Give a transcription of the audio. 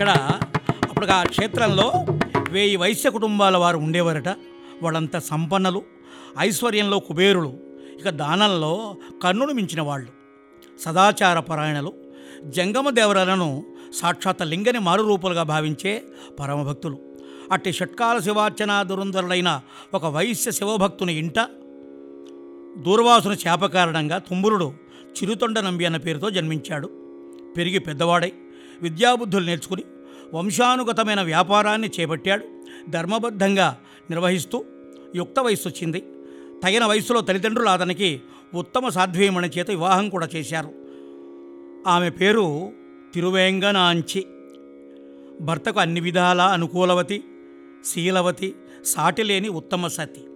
అక్కడ అప్పుడు ఆ క్షేత్రంలో వేయి వైశ్య కుటుంబాల వారు ఉండేవారట వాళ్ళంతా సంపన్నలు ఐశ్వర్యంలో కుబేరులు ఇక దానంలో కన్నును మించిన వాళ్ళు సదాచార పరాయణలు జంగమ దేవరలను సాక్షాత్ లింగని మారు రూపాలుగా భావించే పరమభక్తులు అట్టి షట్కాల శివార్చన దురంధరుడైన ఒక వైశ్య శివభక్తుని ఇంట దూర్వాసుని శాప కారణంగా తుంబురుడు చిరుతొండ నంబి అన్న పేరుతో జన్మించాడు పెరిగి పెద్దవాడై విద్యాబుద్ధులు నేర్చుకుని వంశానుగతమైన వ్యాపారాన్ని చేపట్టాడు ధర్మబద్ధంగా నిర్వహిస్తూ యుక్త వయస్సు వచ్చింది తగిన వయసులో తల్లిదండ్రులు అతనికి ఉత్తమ సాధ్వీయమణి చేత వివాహం కూడా చేశారు ఆమె పేరు తిరువేంగనాంచి భర్తకు అన్ని విధాలా అనుకూలవతి శీలవతి సాటిలేని ఉత్తమ సతి